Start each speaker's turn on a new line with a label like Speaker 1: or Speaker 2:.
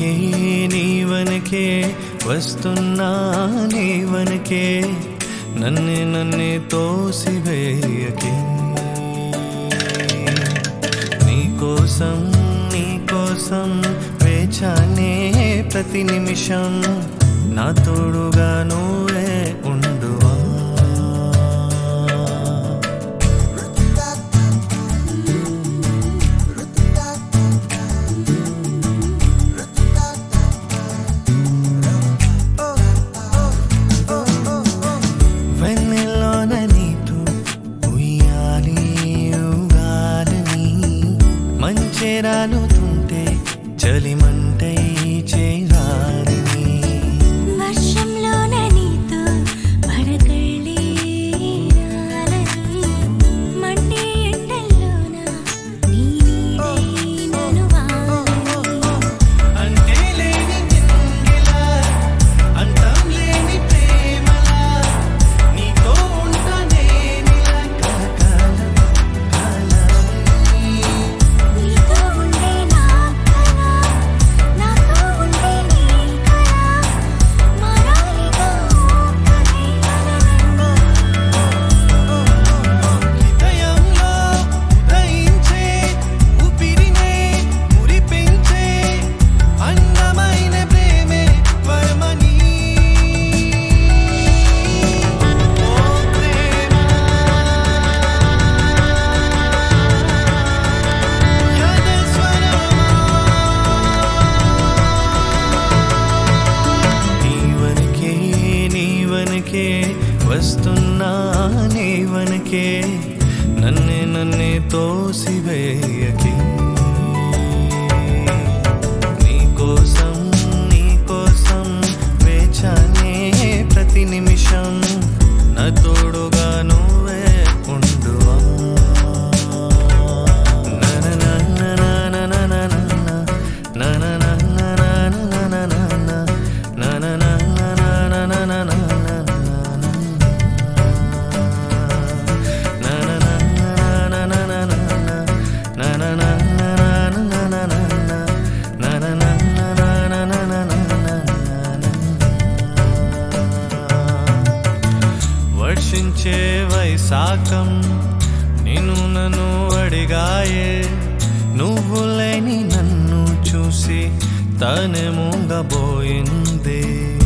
Speaker 1: నీవనకే నీవనకే వస్తున్నా నీవనకే నన్నే నన్నే తోసివేయకే నీకోసం నీకోసం వేచానే ప్రతి నిమిషం నా తోడుగా నువ్వే ఉండువా వెన్నెల్లోన నీతో ఉయ్యాలి ఊగాలని మంచెరాలుతుంటే చలిమంటై చేరాలని
Speaker 2: వర్షంలోన నీతో పడకళ్ళి రాలని మండే ఎండల్లోన నీ నీడై నన్ను వాలని
Speaker 1: అంటే లేని నింగిలా అంతం లేని ప్రేమలా నీతో ఉంటా నేనిలా కలకాలం కాలం
Speaker 2: నీతో ఉండే నా కల నాతో ఉండే నీ కల మారాలిగా ఒక్కటే
Speaker 1: హృదయంలో ఉదయించే ఊపిరినే మురిపించే అందమైన ప్రేమే వరమని ఓ ప్రేమ నీవనకే నీవనకే వస్తున్నా నీవనకే నన్నే నన్నే తోసివేయకే నీకోసం నీకోసం వేచానే ప్రతి నిమిషం నా తోడుగా నువ్వే ఉండువా వర్షించే వైశాఖం నిన్ను నన్ను అడిగాయే నువ్వు లేని నన్ను చూసి తనే మూగబోయిందే